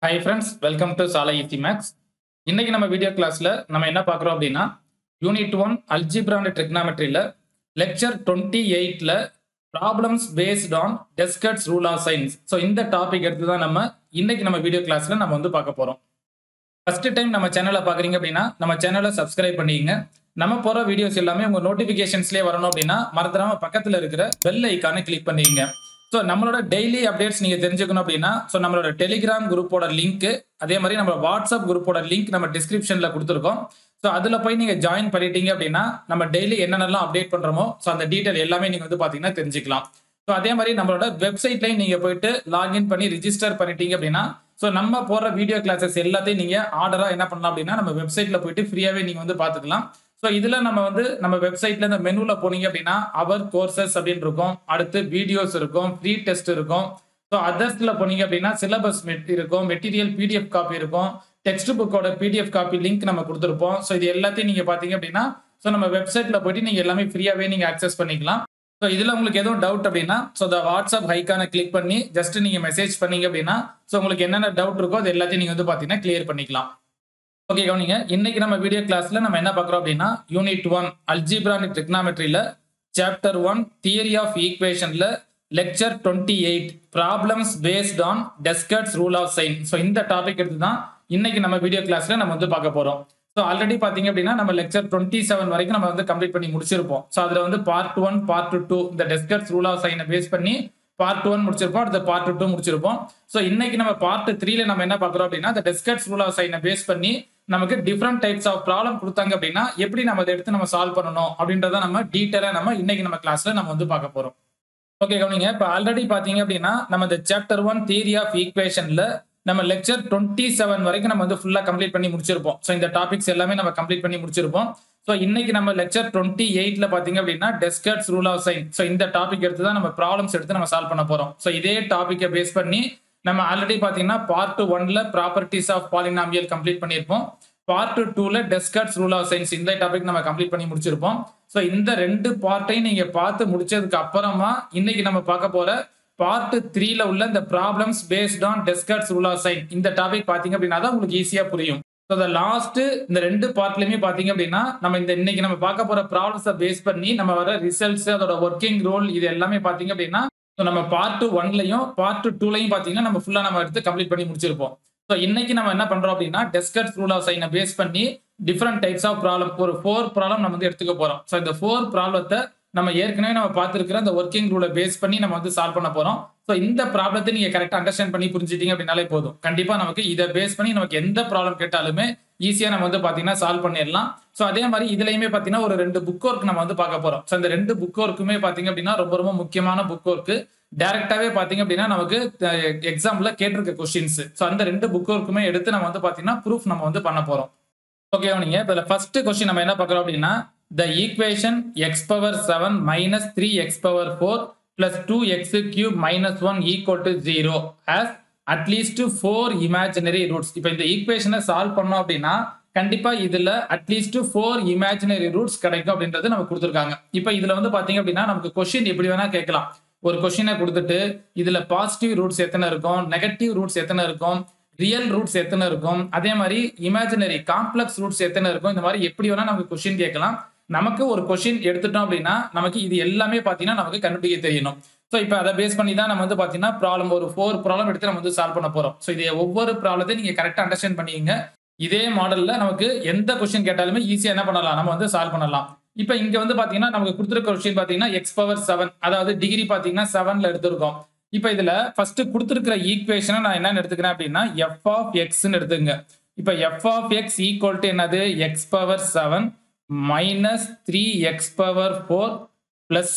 hi friends welcome to சாலை easy maths இன்னைக்கு நம்ம வீடியோ கிளாஸ்ல நம்ம என்ன பார்க்குறோம் அப்படின்னா யூனிட் ஒன் அல்ஜிப்ரா அண்ட் ட்ரிக்னாமெட்ரியில் lecture twenty eight problems based on Descartes rule of signs so இந்த டாபிக் எடுத்து தான் நம்ம இன்னைக்கு நம்ம வீடியோ கிளாஸ்ல நம்ம வந்து பார்க்க போறோம் ஃபர்ஸ்ட் டைம் நம்ம சேனலை பார்க்குறீங்க அப்படின்னா நம்ம சேனலை சப்ஸ்கிரைப் பண்ணிக்கங்க நம்ம போகிற வீடியோஸ் எல்லாமே உங்கள் நோட்டிஃபிகேஷன்ஸ்லேயே வரணும் அப்படின்னா மறந்துடாம பக்கத்தில் இருக்கிற பெல் ஐக்கானை கிளிக் பண்ணிக்கங்க ஸோ நம்மளோட டெய்லி அப்டேட்ஸ் நீங்கள் தெரிஞ்சுக்கணும் அப்படின்னா ஸோ நம்மளோட டெலிகிராம் குரூப்போட லிங்க் அதே மாதிரி நம்ம வாட்ஸ்அப் குரூப்போட லிங்க் நம்ம டிஸ்கிரிப்ஷனில் கொடுத்துருக்கோம் ஸோ அதில் போய் நீங்கள் ஜாயின் பண்ணிட்டீங்க அப்படின்னா நம்ம டெய்லி என்னென்னலாம் அப்டேட் பண்ணுறோமோ ஸோ அந்த டீட்டெயில் எல்லாமே நீங்கள் வந்து பார்த்தீங்கன்னா தெரிஞ்சுக்கலாம் ஸோ அதே மாதிரி நம்மளோட வெப்சைட்லையும் நீங்கள் போயிட்டு லாகின் பண்ணி ரிஜிஸ்டர் பண்ணிட்டீங்க அப்படின்னா ஸோ நம்ம போடுற வீடியோ கிளாஸஸ் எல்லாத்தையும் நீங்கள் ஆர்டராக என்ன பண்ணலாம் அப்படின்னா நம்ம வெப்சைட்டில் போயிட்டு ஃப்ரீயாகவே நீங்கள் வந்து பார்த்துக்கலாம் ஸோ இதில் நம்ம வந்து நம்ம வெப்சைட்ல இந்த மெனுவில் போனீங்க அப்படின்னா அவர் கோர்சஸ் அப்படின்னு இருக்கும் அடுத்து வீடியோஸ் இருக்கும் ஃப்ரீ டெஸ்ட் இருக்கும் ஸோ அதர்ஸ்ல போனீங்க அப்படின்னா சிலபஸ் இருக்கும் மெட்டீரியல் பிடிஎஃப் காப்பி இருக்கும் டெக்ஸ்ட் புக்கோட பிடிஎஃப் காப்பி லிங்க் நம்ம கொடுத்துருப்போம் ஸோ இது எல்லாத்தையும் நீங்கள் பார்த்தீங்க அப்படின்னா ஸோ நம்ம வெப்சைட்ல போயிட்டு நீங்கள் எல்லாமே ஃப்ரீயாகவே நீங்கள் ஆக்சஸ் பண்ணிக்கலாம் ஸோ இதில் உங்களுக்கு எதுவும் டவுட் அப்படின்னா ஸோ இந்த வாட்ஸ்அப் ஹைக்கான கிளிக் பண்ணி ஜஸ்ட் நீங்கள் மெசேஜ் பண்ணீங்க அப்படின்னா ஸோ உங்களுக்கு என்னென்ன டவுட் இருக்கோ அது எல்லாத்தையும் நீங்கள் வந்து பார்த்தீங்கன்னா கிளியர் பண்ணிக்கலாம் ஓகே கவனிங்க இன்னைக்கு நம்ம வீடியோ கிளாஸ்ல நம்ம என்ன பார்க்குறோம் அப்படின்னா யூனிட் ஒன் அல்ஜிப்ரா அண்ட் ட்ரிக்னாமெட்ரியில் சாப்டர் ஒன் தியரி ஆஃப் ஈக்குவேஷன்ல lecture twenty eight problems based on Descartes rule of sign so இந்த டாபிக் எடுத்து தான் இன்னைக்கு நம்ம வீடியோ கிளாஸ்ல நம்ம வந்து பார்க்க போறோம் ஸோ ஆல்ரெடி பார்த்தீங்க அப்படின்னா நம்ம லெக்சர் டுவெண்ட்டி செவன் வரைக்கும் நம்ம வந்து கம்ப்ளீட் பண்ணி முடிச்சிருப்போம் ஸோ அதில் வந்து பார்ட் ஒன் பார்ட் டூ இந்த டெஸ்கட்ஸ் ரூல் ஆஃப் சைனை பேஸ் பண்ணி பார்ட் ஒன் முடிச்சிருப்போம் அடுத்த பார்ட் டூ முடிச்சிருப்போம் ஸோ இன்னைக்கு நம்ம பார்ட் த்ரீல நம்ம என்ன பார்க்குறோம் அப்படின்னா இந்த டெஸ்கட்ஸ் ரூல் ஆஃப் சைனை பேஸ் பண்ணி நமக்கு டிஃப்ரெண்ட் டைப்ஸ் ஆஃப் ப்ராப்ளம் கொடுத்தாங்க அப்படின்னா எப்படி நம்ம அதை எடுத்து நம்ம சால்வ் பண்ணணும் அப்படின்றத நம்ம டீட்டெயிலாக நம்ம இன்னைக்கு நம்ம கிளாஸ்ல நம்ம வந்து பார்க்க போறோம் ஓகே கவனிங்க இப்போ ஆல்ரெடி பார்த்தீங்க அப்படின்னா நம்ம இந்த சாப்டர் ஒன் தியரி ஆஃப் ஈக்குவேஷன்ல நம்ம லெக்சர் டுவெண்ட்டி செவன் வரைக்கும் நம்ம வந்து ஃபுல்லாக கம்ப்ளீட் பண்ணி முடிச்சிருப்போம் ஸோ இந்த டாபிக்ஸ் எல்லாமே நம்ம கம்ப்ளீட் பண்ணி முடிச்சிருப்போம் ஸோ இன்னைக்கு நம்ம லெக்சர் டுவெண்ட்டி எயிட்ல பார்த்தீங்க அப்படின்னா Descartes rule of sign so இந்த டாபிக் எடுத்து தான் நம்ம ப்ராப்ளம்ஸ் எடுத்து நம்ம சால்வ் பண்ண போறோம் ஸோ இதே டாப்பிக்கை பேஸ் பண்ணி நம்ம ஆல்ரெடி பார்த்தீங்கன்னா பார்ட் ஒன்ல ப்ராப்பர்ட்டிஸ் ஆஃப் பாலினாமியல் கம்ப்ளீட் பண்ணியிருப்போம் பார்ட் டூல டெஸ்கட்ஸ் ரூல் ஆஃப் சயின்ஸ் இந்த டாபிக் நம்ம கம்ப்ளீட் பண்ணி முடிச்சிருப்போம் ஸோ இந்த ரெண்டு பார்ட்டையும் நீங்க பார்த்து முடிச்சதுக்கு அப்புறமா இன்னைக்கு நம்ம பார்க்க போற பார்ட் த்ரீல உள்ள இந்த problems based on Descartes rule of sign இந்த டாபிக் பாத்தீங்க அப்படின்னா தான் உங்களுக்கு ஈஸியா புரியும் ஸோ இந்த லாஸ்ட் இந்த ரெண்டு பார்ட்லயுமே பாத்தீங்க அப்படின்னா நம்ம இந்த இன்னைக்கு நம்ம பார்க்க போற ப்ராப்ளம்ஸை பேஸ் பண்ணி நம்ம வர ரிசல்ட்ஸ் அதோட ஒர்க்கிங் ரோல் இது எல்லாமே பாத்தீங்க அப்படின்னா ஸோ நம்ம பார்ட் ஒன்லையும் பார்ட் டூலையும் பாத்தீங்கன்னா நம்ம ஃபுல்லா நம்ம எடுத்து கம்ப்ளீட் பண்ணி முடிச்சிருப்போம் ஸோ இன்னைக்கு நம்ம என்ன பண்றோம் அப்படின்னா டெஸ்கட்ஸ் ரூல் ஆஃப் சைனை பேஸ் பண்ணி டிஃப்ரெண்ட் டைப்ஸ் ஆஃப் ப்ராப்ளம் ஒரு ஃபோர் ப்ராப்ளம் நம்ம வந்து எடுத்துக்க போறோம் ஸோ இந்த ஃபோர் ப்ராப்ளத்தை நம்ம ஏற்கனவே நம்ம பார்த்துருக்கிற அந்த ஒர்க்கிங் ரூலை பேஸ் பண்ணி நம்ம வந்து சால்வ் பண்ண போறோம் ஸோ இந்த ப்ராப்ளத்தை நீங்க கரெக்டாக அண்டர்ஸ்டாண்ட் பண்ணி புரிஞ்சிட்டீங்க அப்படின்னாலே போதும் கண்டிப்பா நமக்கு இதை பேஸ் பண்ணி நமக்கு எந்த ப்ராப்ளம் கேட்டாலுமே ஈஸியா நம்ம வந்து பாத்தீங்கன்னா சால்வ் பண்ணிடலாம் ஸோ அதே மாதிரி இதுலயுமே பாத்தீங்கன்னா ஒரு ரெண்டு புக் ஒர்க் நம்ம வந்து பார்க்க போறோம் ஸோ இந்த ரெண்டு புக் ஒர்க்குமே பாத்தீங்க அப்படின்னா ரொம்ப ரொம்ப முக்கியமான புக் ஒர்க்கு டைரக்டாவே பாத்தீங்க அப்படின்னா நமக்கு எக்ஸாம்ல கேட்டிருக்க கொஸ்டின்ஸ் ஸோ அந்த ரெண்டு புக் ஒர்க்குமே எடுத்து நம்ம வந்து பாத்தீங்கன்னா ப்ரூஃப் நம்ம வந்து பண்ண போறோம் ஓகே நீங்க இப்போ ஃபர்ஸ்ட் கொஸ்டின் நம்ம என்ன பார்க்குறோம் அப்படின்னா the equation x power seven minus three x power four plus two x cube minus one equal to zero has at least four imaginary roots இப்போ இந்த ஈக்குவேஷனை சால்வ் பண்ணோம் அப்படின்னா கண்டிப்பா இதுல அட்லீஸ்ட் ஃபோர் இமேஜினரி ரூட்ஸ் கிடைக்கும் அப்படின்றது நமக்கு கொடுத்துருக்காங்க இப்போ இதுல வந்து பாத்தீங்க அப்படின்னா நமக்கு கொஸ்டின் எப்படி வேணா கேட்கலாம் ஒரு கொஸ்டினை கொடுத்துட்டு இதுல பாசிட்டிவ் ரூட்ஸ் எத்தனை இருக்கும் நெகட்டிவ் ரூட்ஸ் எத்தனை இருக்கும் ரியல் ரூட்ஸ் எத்தனை இருக்கும் அதே மாதிரி இமேஜினரி காம்ப்ளெக்ஸ் ரூட்ஸ் எத்தனை இருக்கும் இந்த மாதிரி எப்படி வேணா நமக்கு கொஸ்டின் கேட்கலாம் நமக்கு ஒரு கொஸ்டின் எடுத்துட்டோம் அப்படின்னா நமக்கு இது எல்லாமே பார்த்தீங்கன்னா நமக்கு கண்டுபிடிக்க தெரியணும் ஸோ இப்போ அதை பேஸ் பண்ணி தான் நம்ம வந்து பார்த்தீங்கன்னா ப்ராப்ளம் ஒரு ஃபோர் ப்ராப்ளம் எடுத்து நம்ம வந்து சால்வ் பண்ண போறோம் ஸோ இது ஒவ்வொரு ப்ராப்ளத்தையும் நீங்க கரெக்டாக அண்டர்ஸ்டாண்ட் பண்ணிங்க இதே மாடல்ல நமக்கு எந்த கொஸ்டின் கேட்டாலுமே ஈஸியாக என்ன பண்ணலாம் நம்ம வந்து சால்வ் பண்ணலாம் இப்போ இங்க வந்து பாத்தீங்கன்னா நமக்கு கொடுத்துருக்க கொஸ்டின் பாத்தீங்கன்னா எக்ஸ் பவர் செவன் அதாவது டிகிரி பாத்தீங்கன்னா செவன்ல எடுத்திருக்கோம் இப்போ இதுல ஃபர்ஸ்ட் கொடுத்துருக்கிற ஈக்குவேஷனை நான் என்னன்னு எடுத்துக்கிறேன் அப்படின்னா எஃப் ஆஃப் எக்ஸ்ன்னு எடுத்துங்க இப்போ f of x equal to என்னது x power seven minus three x power four plus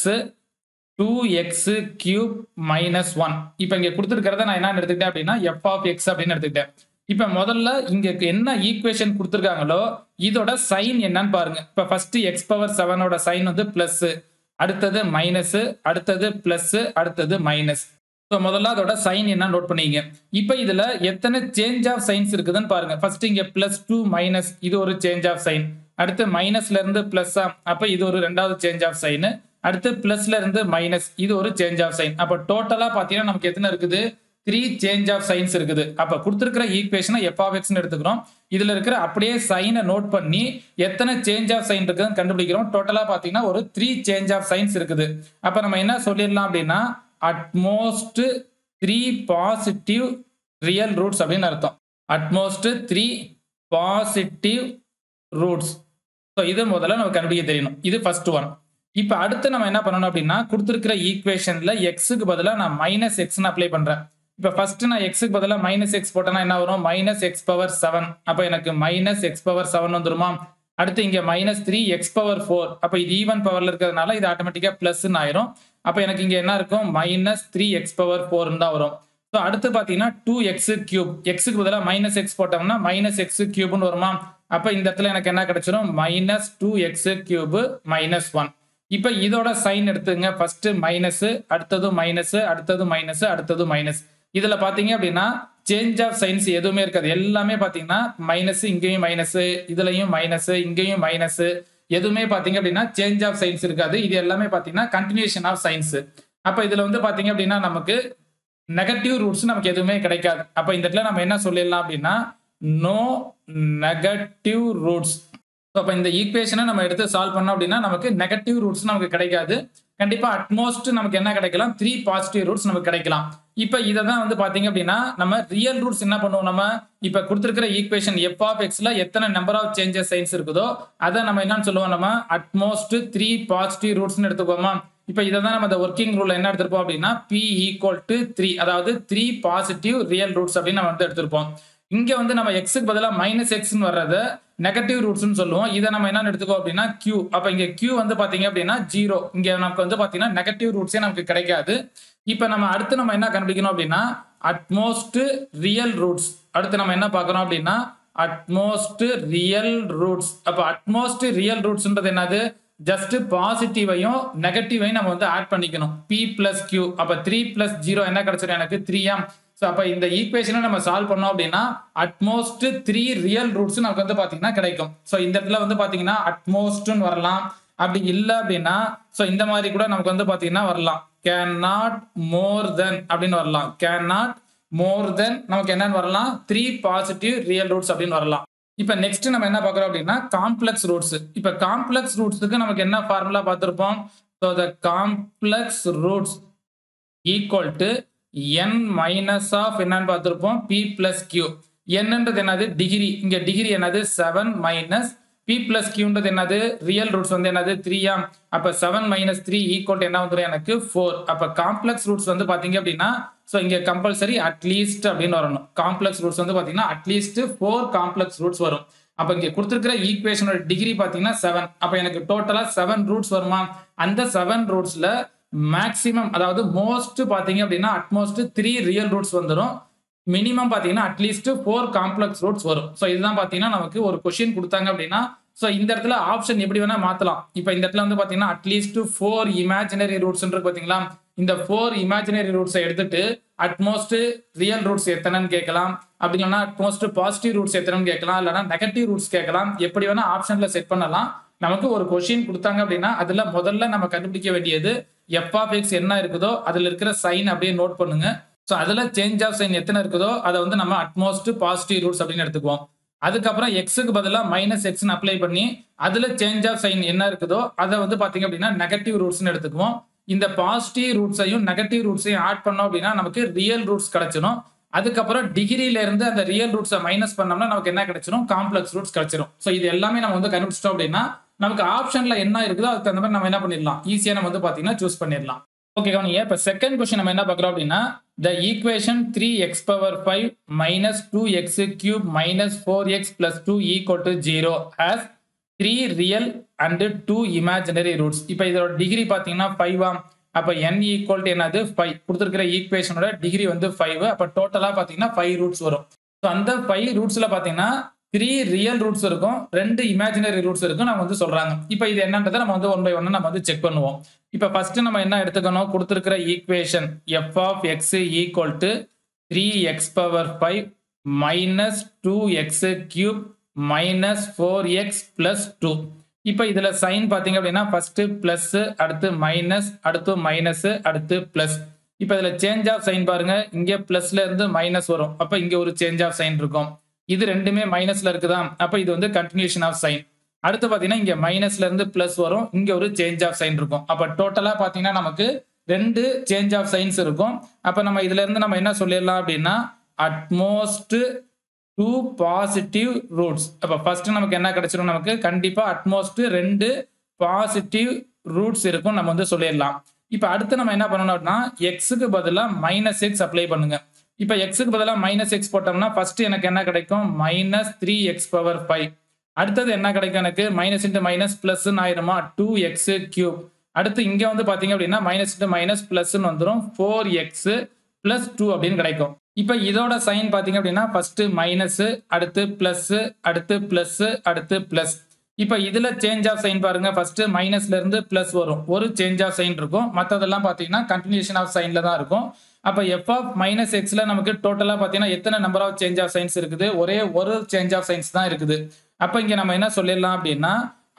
two x cube minus one இப்போ இங்க கொடுத்துருக்கிறத நான் என்ன எடுத்துக்கிட்டேன் அப்படின்னா எஃப் ஆஃப் எக்ஸ் அப்படின்னு எடுத்துக்கிட்டேன் இப்ப முதல்ல இங்க என்ன ஈக்குவேஷன் கொடுத்துருக்காங்களோ இதோட சைன் என்னன்னு பாருங்க இப்ப ஃபர்ஸ்ட் எக்ஸ் பவர் செவனோட சைன் வந்து பிளஸ் அடுத்தது மைனஸ் அடுத்தது பிளஸ் அடுத்தது மைனஸ் ஸோ முதல்ல அதோட சைன் என்ன நோட் பண்ணிங்க இப்போ இதுல எத்தனை சேஞ்ச் ஆஃப் சைன்ஸ் இருக்குதுன்னு பாருங்க ஃபர்ஸ்ட் இங்க பிளஸ் டூ மைனஸ் இது ஒரு சேஞ்ச் ஆஃப் சைன் அடுத்து மைனஸ்ல இருந்து பிளஸ் அப்ப இது ஒரு ரெண்டாவது சேஞ்ச் ஆஃப் சைன் அடுத்து பிளஸ்ல இருந்து மைனஸ் இது ஒரு சேஞ்ச் ஆஃப் சைன் அப்ப டோட்டலா பாத்தீங்கன்னா நமக்கு எத்தனை இருக்குது த்ரீ சேஞ்ச் ஆஃப் சைன்ஸ் இருக்குது அப்ப கொடுத்துருக்கிற ஈக்குவேஷனை எஃப் ஆஃப் எக்ஸ்னு எடுத்துக்கிறோம் இதுல இருக்கிற அப்படியே சைனை நோட் பண்ணி எத்தனை சேஞ்ச் ஆஃப் சைன் இருக்குதுன்னு கண்டுபிடிக்கிறோம் டோட்டலா பாத்தீங்கன்னா ஒரு த்ரீ சேஞ்ச் ஆஃப் சைன்ஸ் இருக்குது அப்ப நம்ம என்ன சொல்லிடலாம் அப்படின்னா at most three positive real roots அப்படின்னு அர்த்தம் at most three positive roots so இது முதல்ல நம்ம கண்டுபிடிக்க தெரியணும் இது ஃபர்ஸ்ட் ஒன் இப்போ அடுத்து நம்ம என்ன பண்ணணும் அப்படின்னா கொடுத்துருக்கிற ஈக்குவேஷன்ல எக்ஸுக்கு பதிலாக நான் மைனஸ் எக்ஸ்னு அப்ளை பண்றேன் இப்போ ஃபர்ஸ்ட் நான் எக்ஸுக்கு பதிலாக மைனஸ் எக்ஸ் போட்டேன்னா என்ன வரும் மைனஸ் எக்ஸ் பவர் செவன் அப்போ எனக்கு மைனஸ் எக்ஸ் பவர் செவன் வந்துருமா அடுத்து இங்க minus three x power four அப்போ இது ஈவன் பவர்ல இருக்கிறதுனால இது ஆட்டோமேட்டிக்கா பிளஸ்ன்னு ஆயிரும் அப்போ எனக்கு இங்க என்ன இருக்கும் மைனஸ் த்ரீ எக்ஸ் பவர் ஃபோர்னு தான் வரும் ஸோ அடுத்து பார்த்தீங்கன்னா டூ எக்ஸ் கியூப் எக்ஸுக்கு பதிலாக மைனஸ் எக்ஸ் போட்டோம்னா மைனஸ் எக்ஸ் கியூப்னு வருமா அப்போ இந்த இடத்துல எனக்கு என்ன கிடைச்சிரும் minus two x cube minus one இப்போ இதோட சைன் எடுத்துங்க ஃபர்ஸ்ட் மைனஸ் அடுத்தது மைனஸ் அடுத்தது மைனஸ் அடுத்தது மைனஸ் இதுல பாத்தீங்க அப்படின்னா சேஞ்ச் ஆஃப் சைன்ஸ் எதுவுமே இருக்காது எல்லாமே பாத்தீங்கன்னா மைனஸ் இங்கேயும் மைனஸ் இதுலயும் மைனஸ் இங்கேயும் மைனஸ் எதுவுமே பாத்தீங்க அப்படின்னா சேஞ்ச் ஆஃப் சைன்ஸ் இருக்காது இது எல்லாமே பாத்தீங்கன்னா கண்டினியூஷன் ஆஃப் சைன்ஸ் அப்ப இதுல வந்து பாத்தீங்க அப்படின்னா நமக்கு நெகட்டிவ் ரூட்ஸ் நமக்கு எதுவுமே கிடைக்காது அப்ப இந்த இடத்துல நம்ம என்ன சொல்லிடலாம் அப்படின்னா நோ நெகட்டிவ் ரூட்ஸ் அப்ப இந்த ஈக்குவேஷனை நம்ம எடுத்து சால்வ் பண்ணோம் அப்படின்னா நமக்கு நெகட்டிவ் ரூட்ஸ் நமக்கு கிடைக்காது கண்டிப்பா அட்மோஸ்ட் நமக்கு என்ன கிடைக்கலாம் த்ரீ பாசிட்டிவ் ரூட்ஸ் நமக்கு கிடைக்கலாம் இப்ப இதை தான் வந்து பாத்தீங்க அப்படின்னா நம்ம ரியல் ரூட்ஸ் என்ன பண்ணுவோம் நம்ம இப்ப கொடுத்துருக்கிற ஈக்குவேஷன் எஃப் ஆஃப் எக்ஸ்ல எத்தனை நம்பர் ஆஃப் சேஞ்சஸ் சைன்ஸ் இருக்குதோ அதை நம்ம என்னன்னு சொல்லுவோம் நம்ம அட்மோஸ்ட் த்ரீ பாசிட்டிவ் ரூட்ஸ்னு எடுத்துக்கோமா இப்ப இதை தான் நம்ம இந்த ஒர்க்கிங் ரூல் என்ன எடுத்திருப்போம் அப்படின்னா பி ஈக்குவல் டு த்ரீ அதாவது த்ரீ பாசிட்டிவ் ரியல் ரூட்ஸ் அப்படின்னு நம்ம வந்து எடுத்திருப்போம் இங்க வந்து நம்ம எக்ஸுக்கு பதிலாக மைனஸ் எக்ஸ்னு வர்றது நெகட்டிவ் ரூட்ஸ்னு சொல்லுவோம் இதை நம்ம என்ன எடுத்துக்கோ அப்படின்னா கியூ அப்ப இங்க கியூ வந்து பாத்தீங்க அப்படின்னா ஜீரோ இங்க நமக்கு வந்து பாத்தீங்கன்னா நெகட்டிவ் ரூட்ஸே நமக்கு கிடைக்காது இப்ப நம்ம அடுத்து நம்ம என்ன கண்டுபிடிக்கணும் அப்படின்னா அட்மோஸ்ட் ரியல் ரூட்ஸ் அடுத்து நம்ம என்ன பார்க்கறோம் அப்படின்னா அட்மோஸ்ட் ரியல் ரூட்ஸ் அப்ப அட்மோஸ்ட் ரியல் ரூட்ஸ்ன்றது என்னது ஜஸ்ட் பாசிட்டிவையும் நெகட்டிவையும் நம்ம வந்து ஆட் பண்ணிக்கணும் பி பிளஸ் கியூ அப்ப த்ரீ பிளஸ் ஜீரோ என்ன கிடைச்சிடும் எனக்கு த்ரீ எம் ஸோ அப்போ இந்த ஈக்குவேஷனை நம்ம சால்வ் பண்ணோம் அப்படின்னா அட்மோஸ்ட் த்ரீ ரியல் ரூட்ஸ் நமக்கு வந்து பார்த்தீங்கன்னா கிடைக்கும் ஸோ இந்த இடத்துல வந்து பார்த்தீங்கன்னா அட்மோஸ்ட்னு வரலாம் அப்படி இல்லை அப்படின்னா ஸோ இந்த மாதிரி கூட நமக்கு வந்து பார்த்தீங்கன்னா வரலாம் கேன் நாட் மோர் தென் அப்படின்னு வரலாம் கேன் நாட் மோர் தென் நமக்கு என்னன்னு வரலாம் த்ரீ பாசிட்டிவ் ரியல் ரூட்ஸ் அப்படின்னு வரலாம் இப்போ நெக்ஸ்ட் நம்ம என்ன பார்க்குறோம் அப்படின்னா காம்ப்ளெக்ஸ் ரூட்ஸ் இப்போ காம்ப்ளெக்ஸ் ரூட்ஸுக்கு நமக்கு என்ன ஃபார்முலா பார்த்துருப்போம் so the complex roots equal to n minus of என்னன்னு பார்த்துருப்போம் பி பிளஸ் கியூ என்னன்றது என்னது டிகிரி இங்க டிகிரி என்னது செவன் மைனஸ் பி பிளஸ் கியூன்றது என்னது ரியல் ரூட்ஸ் வந்து என்னது த்ரீயா அப்ப செவன் மைனஸ் த்ரீ ஈக்குவல் என்ன வந்துடும் எனக்கு ஃபோர் அப்ப காம்ப்ளெக்ஸ் ரூட்ஸ் வந்து பாத்தீங்க அப்படின்னா ஸோ இங்க கம்பல்சரி அட்லீஸ்ட் அப்படின்னு வரணும் காம்ப்ளெக்ஸ் ரூட்ஸ் வந்து பாத்தீங்கன்னா அட்லீஸ்ட் ஃபோர் காம்ப்ளெக்ஸ் ரூட்ஸ் வரும் அப்ப இங்க கொடுத்துருக்கிற ஈக்குவேஷனோட டிகிரி பாத்தீங்கன்னா செவன் அப்ப எனக்கு டோட்டலா செவன் ரூட்ஸ் வருமா அந்த செவன் ரூட்ஸ்ல மேக்ஸிமம் அதாவது மோஸ்ட் பாத்தீங்க அப்படின்னா அட்மோஸ்ட் த்ரீ ரியல் ரூட்ஸ் வந்துடும் மினிமம் பாத்தீங்கன்னா அட்லீஸ்ட் ஃபோர் காம்ப்ளெக்ஸ் ரூட்ஸ் வரும் ஸோ இதுதான் பாத்தீங்கன்னா நமக்கு ஒரு கொஸ்டின் கொடுத்தாங்க அப்படின்னா ஸோ இந்த இடத்துல ஆப்ஷன் எப்படி வேணா மாத்தலாம் இப்போ இந்த இடத்துல வந்து பாத்தீங்கன்னா அட்லீஸ்ட் ஃபோர் இமேஜினரி ரூட்ஸ் இருக்கு பாத்தீங்களா இந்த ஃபோர் இமேஜினரி ரூட்ஸை எடுத்துட்டு அட்மோஸ்ட் ரியல் ரூட்ஸ் எத்தனைன்னு கேட்கலாம் அப்படி இல்லைன்னா அட்மோஸ்ட் பாசிட்டிவ் ரூட்ஸ் எத்தனைன்னு கேட்கலாம் இல்லைனா நெகட்டிவ் ரூட்ஸ் கேட்கலாம் எப்படி வேணா ஆப்ஷன்ல செட் பண்ணலாம் நமக்கு ஒரு கொஸ்டின் கொடுத்தாங்க அப்படின்னா அதுல முதல்ல நம்ம கண்டுபிடிக்க வேண்டியது எஃப் ஆஃப் எக்ஸ் என்ன இருக்குதோ அதுல இருக்கிற சைன் அப்படியே நோட் பண்ணுங்க ஸோ அதுல சேஞ்ச் ஆஃப் சைன் எத்தனை இருக்குதோ அதை வந்து நம்ம அட்மோஸ்ட் பாசிட்டிவ் ரூட்ஸ் அப்படின்னு எடுத்துக்குவோம் அதுக்கப்புறம் எக்ஸுக்கு பதிலாக மைனஸ் எக்ஸ்னு அப்ளை பண்ணி அதுல சேஞ்ச் ஆஃப் சைன் என்ன இருக்குதோ அதை வந்து பாத்தீங்க அப்படின்னா நெகட்டிவ் ரூட்ஸ்னு எடுத்துக்குவோம் இந்த பாசிட்டிவ் ரூட்ஸையும் நெகட்டிவ் ரூட்ஸையும் ஆட் பண்ணோம் அப்படின்னா நமக்கு ரியல் ரூட்ஸ் கிடைச்சிடும் அதுக்கப்புறம் டிகிரியில இருந்து அந்த ரியல் ரூட்ஸை மைனஸ் பண்ணோம்னா நமக்கு என்ன கிடைச்சிடும் காம்ப்ளெக்ஸ் ரூட்ஸ் கிடைச்சிடும் ஸோ இது எல்லாமே நம்ம வந்து கண்டுபிடிச்சிட்டோம் அப்படின்னா நமக்கு ஆப்ஷன்ல என்ன இருக்குதோ அதுக்கு தகுந்த மாதிரி நம்ம என்ன பண்ணிடலாம் ஈஸியா நம்ம வந்து பாத்தீங்கன்னா சூஸ் பண்ணிடலாம் ஓகே கவனிங்க இப்போ செகண்ட் கொஸ்டின் நம்ம என்ன பார்க்குறோம் அப்படின்னா the equation three x power five minus two x cube minus four x plus two equal to zero has three real and two imaginary roots இப்போ இதோட டிகிரி பார்த்தீங்கன்னா ஃபைவா அப்போ என் ஈக்குவல் டு என்னது ஃபைவ் கொடுத்துருக்கிற ஈக்குவேஷனோட டிகிரி வந்து five அப்போ டோட்டலாக பார்த்தீங்கன்னா ஃபைவ் ரூட்ஸ் வரும் ஸோ அந்த ஃபைவ் ரூட்ஸில் பார்த்தீங்கன்னா த்ரீ ரியல் ரூட்ஸ் இருக்கும் ரெண்டு இமேஜினரி ரூட்ஸ் இருக்கும் நம்ம வந்து சொல்றாங்க இப்போ இது என்னன்றதை நம்ம வந்து ஒன் பை ஒன் நம்ம வந்து செக் பண்ணுவோம் இப்போ ஃபர்ஸ்ட் நம்ம என்ன எடுத்துக்கணும் கொடுத்துருக்கிற equation f of x equal to three x power five minus two x cube minus four x plus two இப்போ இதுல சைன் பார்த்தீங்க அப்படின்னா ஃபர்ஸ்ட் பிளஸ் அடுத்து மைனஸ் அடுத்து மைனஸ் அடுத்து பிளஸ் இப்போ இதுல சேஞ்ச் ஆஃப் சைன் பாருங்க இங்க பிளஸ்ல இருந்து மைனஸ் வரும் அப்ப இங்க ஒரு சேஞ்ச் ஆஃப் சைன் இருக்கும் இது ரெண்டுமே மைனஸ்ல இருக்குதா அப்ப இது வந்து கண்டினியூஷன் ஆஃப் சைன் அடுத்து பாத்தீங்கன்னா இங்க மைனஸ்ல இருந்து பிளஸ் வரும் இங்க ஒரு சேஞ்ச் ஆஃப் சைன் இருக்கும் அப்ப டோட்டலா பாத்தீங்கன்னா நமக்கு ரெண்டு சேஞ்ச் ஆஃப் சைன்ஸ் இருக்கும் அப்ப நம்ம இதுல இருந்து நம்ம என்ன சொல்லிடலாம் அப்படின்னா அட்மோஸ்ட் டூ பாசிட்டிவ் ரூட்ஸ் அப்ப ஃபர்ஸ்ட் நமக்கு என்ன கிடைச்சிரும் நமக்கு கண்டிப்பா அட்மோஸ்ட் ரெண்டு பாசிட்டிவ் ரூட்ஸ் இருக்கும் நம்ம வந்து சொல்லிடலாம் இப்ப அடுத்து நம்ம என்ன பண்ணணும் அப்படின்னா எக்ஸுக்கு பதிலாக மைனஸ் எக்ஸ் அப்ளை பண்ணுங்க இப்ப எக்ஸுக்கு பதிலாக மைனஸ் எக்ஸ் போட்டோம்னா ஃபர்ஸ்ட் எனக்கு என்ன கிடைக்கும் minus three x power five அடுத்தது என்ன கிடைக்கும் எனக்கு மைனஸ் இன்ட்டு மைனஸ் பிளஸ் ஆயிருமா டூ எக்ஸ் கியூப் அடுத்து இங்க வந்து பாத்தீங்க அப்படின்னா மைனஸ் இன்ட்டு மைனஸ் பிளஸ்ன்னு வந்துடும் ஃபோர் எக்ஸ் பிளஸ் டூ அப்படின்னு கிடைக்கும் இப்ப இதோட சைன் பாத்தீங்க அப்படின்னா ஃபர்ஸ்ட் மைனஸ் அடுத்து பிளஸ் அடுத்து பிளஸ் அடுத்து பிளஸ் இப்ப இதுல சேஞ்ச் ஆஃப் சைன் பாருங்க ஃபர்ஸ்ட் மைனஸ்ல இருந்து பிளஸ் வரும் ஒரு சேஞ்ச் ஆஃப் சைன் இருக்கும் மத்ததெல்லாம் பாத்தீங்கன்னா கண்டினியூஷன் ஆஃப் சைன்ல தான் இருக்கும் அப்ப எஃப் ஆஃப் மைனஸ் எக்ஸ்ல நமக்கு டோட்டலா பாத்தீங்கன்னா எத்தனை number of change of signs இருக்குது ஒரே ஒரு சேஞ்ச் ஆஃப் சைன்ஸ் தான் இருக்குது அப்ப இங்க நம்ம என்ன சொல்லிடலாம் அப்படின்னா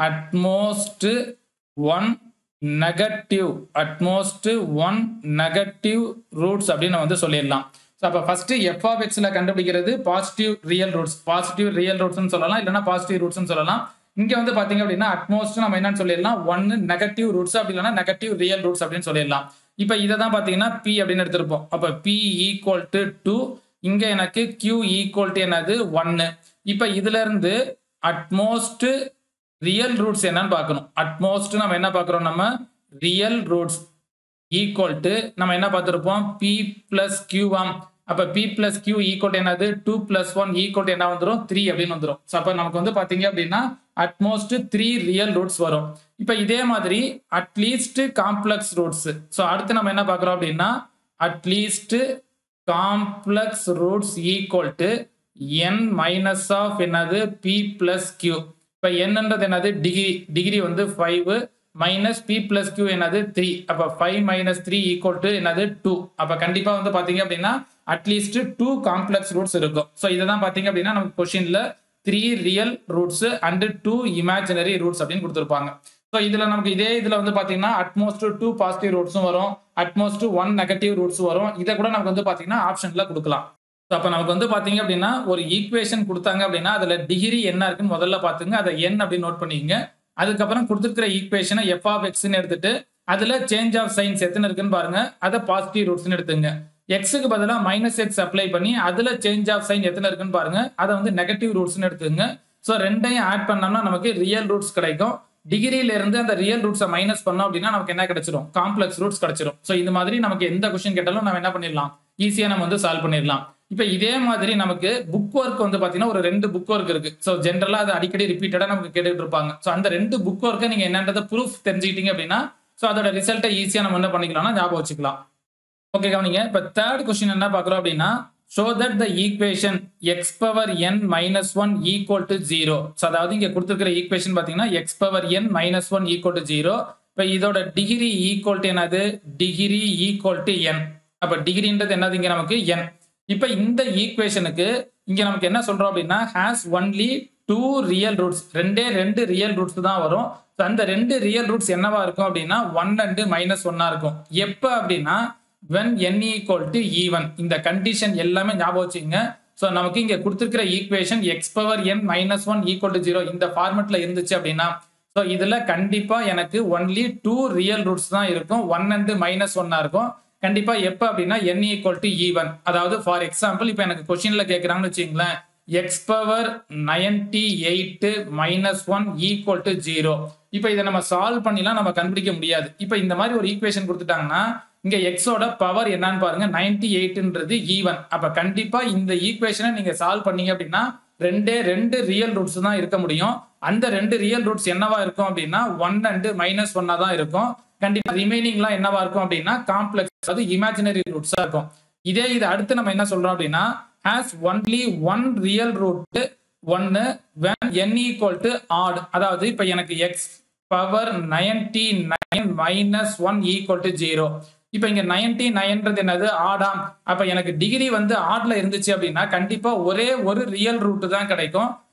utmost one negative at most one negative roots அப்படின்னு நம்ம வந்து சொல்லிடலாம் ஸோ அப்போ ஃபர்ஸ்ட் எஃப் ஆஃப் எக்ஸ்ல கண்டுபிடிக்கிறது positive real roots positive real ரூட்ஸ்னு சொல்லலாம் இல்லைன்னா பாசிட்டிவ் ரூட்ஸ்னு சொல்லலாம் இங்க வந்து பாத்தீங்க அப்படின்னா அட்மோஸ்ட் நம்ம என்னன்னு சொல்லிடலாம் ஒன்னு நெகட்டிவ் ரூட்ஸ் அப்படி இல்லைன்னா நெகட்டிவ் ரியல் ரூட்ஸ் அப்படின்னு சொல்லிடலாம் இப்போ இதை தான் பாத்தீங்கன்னா பி அப்படின்னு எடுத்திருப்போம் அப்போ பி ஈக்குவல் டு டூ இங்க எனக்கு கியூ ஈக்குவல் டு என்னது ஒன்னு இப்போ இதுல இருந்து அட்மோஸ்ட் ரியல் ரூட்ஸ் என்னன்னு பார்க்கணும் அட்மோஸ்ட் நம்ம என்ன பார்க்குறோம் நம்ம ரியல் ரூட்ஸ் ஈக்குவல் டு நம்ம என்ன பார்த்துருப்போம் பி பிளஸ் கியூவாம் அப்ப பி பிளஸ் கியூ ஈக்குவல் என்னது டூ பிளஸ் ஒன் ஈக்குவல் என்ன வந்துடும் த்ரீ அப்படின்னு வந்துடும் ஸோ அப்போ நமக்கு வந்து பார்த்தீங்க அப்படின்னா அட்மோஸ்ட் த்ரீ ரியல் ரூட்ஸ் வரும் இப்போ இதே மாதிரி அட்லீஸ்ட் காம்ப்ளெக்ஸ் ரூட்ஸ் ஸோ அடுத்து நம்ம என்ன பார்க்குறோம் அப்படின்னா at least complex roots equal to n minus of என்னது பி பிளஸ் கியூ இப்போ என்னன்றது என்னது டிகிரி டிகிரி வந்து five minus p plus q என்னது த்ரீ அப்போ five minus three equal to என்னது டூ அப்போ கண்டிப்பாக வந்து பார்த்தீங்க அப்படின்னா அட்லீஸ்ட் டூ காம்ப்ளெக்ஸ் ரூட்ஸ் இருக்கும் ஸோ இதை தான் பார்த்தீங்க அப்படின்னா நமக்கு கொஷினில் three real roots and two imaginary roots அப்படின்னு கொடுத்துருப்பாங்க ஸோ இதில் நமக்கு இதே இதில் வந்து பார்த்தீங்கன்னா அட்மோஸ்ட் டூ பாசிட்டிவ் ரூட்ஸும் வரும் அட்மோஸ்ட் ஒன் நெகட்டிவ் ரூட்ஸ் வரும் இதை கூட நமக்கு வந்து பார்த்தீங்கன்னா ஆப்ஷனில் கொடுக்கலாம் ஸோ அப்போ நமக்கு வந்து பார்த்தீங்க அப்படின்னா ஒரு ஈக்குவேஷன் கொடுத்தாங்க அப்படின்னா அதில் டிகிரி என்ன இருக்குன்னு முதல்ல பார்த்துங்க அதை என் அப்படின்னு நோட் பண்ணிக்கங்க அதுக்கப்புறம் கொடுத்துருக்கிற ஈக்குவேஷனை எஃப் ஆஃப் எக்ஸ்ன்னு எடுத்துட்டு அதில் சேஞ்ச் ஆஃப் சைன்ஸ் எத்தனை இருக்குன்னு பாருங்க அதை பாசிட்டிவ் ரூட்ஸ்னு எடுத்துங்க எக்ஸுக்கு பதிலாக மைனஸ் எக்ஸ் அப்ளை பண்ணி அதில் சேஞ்ச் ஆஃப் சைன் எத்தனை இருக்குன்னு பாருங்க அதை வந்து நெகட்டிவ் ரூட்ஸ்னு எடுத்துங்க ஸோ ரெண்டையும் ஆட் பண்ணோம்னா நமக்கு ரியல் ரூட்ஸ் கிடைக்கும் டிகிரியில இருந்து அந்த ரியல் ரூட்ஸை மைனஸ் பண்ணோம் அப்படின்னா நமக்கு என்ன கிடைச்சிரும் காம்ப்ளெக்ஸ் ரூட்ஸ் கிடைச்சிரும் ஸோ இந்த மாதிரி நமக்கு எந்த கொஸ்டின் கேட்டாலும் நம்ம என்ன பண்ணிடலாம் ஈஸியாக நம்ம வந்து சால்வ் பண்ணிடலாம் இப்போ இதே மாதிரி நமக்கு புக் ஒர்க் வந்து பார்த்தீங்கன்னா ஒரு ரெண்டு புக் ஒர்க் இருக்கு ஸோ ஜென்ரலாக அது அடிக்கடி ரிப்பீட்டடாக நமக்கு கேட்டுட்டு இருப்பாங்க ஸோ அந்த ரெண்டு புக் ஒர்க்கை நீங்கள் என்னன்றதை ப்ரூஃப் தெரிஞ்சுக்கிட்டீங்க அப்படின்னா ஸோ அதோட ரிசல்ட்டை ஈஸியாக நம்ம என்ன பண்ணிக்கலாம்னா ஞாபகம் வச்சுக்கலாம் ஓகே கவனிங்க இப்போ தேர்ட் கொஸ்டின் என்ன பார்க்குறோம் அப்படின்னா show that the equation x power n minus one equal to zero so அதாவது இங்கே கொடுத்துருக்கிற ஈக்குவேஷன் பார்த்தீங்கன்னா x power n minus one equal to zero இப்போ இதோட டிகிரி ஈக்குவல் டு என்னது டிகிரி ஈக்குவல் டு என் அப்போ டிகிரின்றது என்னது இங்கே நமக்கு என் இப்போ இந்த ஈக்குவேஷனுக்கு இங்கே நமக்கு என்ன சொல்கிறோம் அப்படின்னா has only two real roots ரெண்டே ரெண்டு ரியல் ரூட்ஸ் தான் வரும் ஸோ அந்த ரெண்டு ரியல் ரூட்ஸ் என்னவா இருக்கும் அப்படின்னா ஒன் அண்டு மைனஸ் ஒன்னா இருக்கும் எப்போ அப்படின்னா when n equal to even இந்த கண்டிஷன் எல்லாமே ஞாபகம் வச்சுங்க ஸோ நமக்கு இங்கே கொடுத்துருக்கிற equation x power n minus one equal to zero இந்த ஃபார்மெட்ல இருந்துச்சு அப்படின்னா ஸோ இதில் கண்டிப்பாக எனக்கு ஒன்லி டூ ரியல் ரூட்ஸ் தான் இருக்கும் ஒன் அண்டு மைனஸ் ஒன்னா இருக்கும் கண்டிப்பா எப்ப அப்படின்னா என் ஈக்குவல் டு ஈவன் அதாவது ஃபார் எக்ஸாம்பிள் இப்போ எனக்கு கொஸ்டின்ல கேட்குறாங்கன்னு வச்சுங்களேன் x power ninety eight minus one equal to zero இப்போ இதை நம்ம சால்வ் பண்ணிலாம் நம்ம கண்டுபிடிக்க முடியாது இப்போ இந்த மாதிரி ஒரு ஈக்குவேஷன் கொடுத்துட்டாங்கன்னா இங்க எக்ஸோட பவர் என்னன்னு பாருங்க நைன்டி எயிட்ன்றது ஈவன் அப்ப கண்டிப்பா இந்த ஈக்குவேஷனை நீங்க சால்வ் பண்ணீங்க அப்படின்னா ரெண்டே ரெண்டு ரியல் ரூட்ஸ் தான் இருக்க முடியும் அந்த ரெண்டு ரியல் ரூட்ஸ் என்னவா இருக்கும் அப்படின்னா ஒன் அண்டு மைனஸ் ஒன்னா தான் இருக்கும் கண்டிப்பா ரிமைனிங்லாம் என்னவா இருக்கும் அப்படின்னா காம்ப்ளெக்ஸ் அது இமேஜினரி ரூட்ஸா இருக்கும் இதே இது அடுத்து நம்ம என்ன சொல்றோம் அப்படின்னா has only one real root ஒன்னு when n equal to odd அதாவது இப்ப எனக்கு x power ninety nine minus one equal to zero இப்ப இங்க நைன்டி நைன்றது என்னது ஆடாம் அப்ப எனக்கு டிகிரி வந்து ஆட்ல இருந்துச்சு அப்படின்னா கண்டிப்பா ஒரே ஒரு ரியல் ரூட் தான் கிடைக்கும்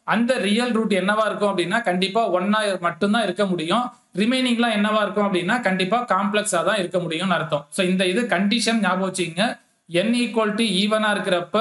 அந்த ரியல் ரூட் என்னவா இருக்கும் அப்படின்னா கண்டிப்பா ஒன்னா மட்டும்தான் இருக்க முடியும் ரிமைனிங்லாம் என்னவா இருக்கும் அப்படின்னா கண்டிப்பா காம்ப்ளெக்ஸா தான் இருக்க முடியும்னு அர்த்தம் ஸோ இந்த இது கண்டிஷன் ஞாபகம் வச்சுக்கோங்க n ஈக்குவல் டு ஈவனா இருக்கிறப்ப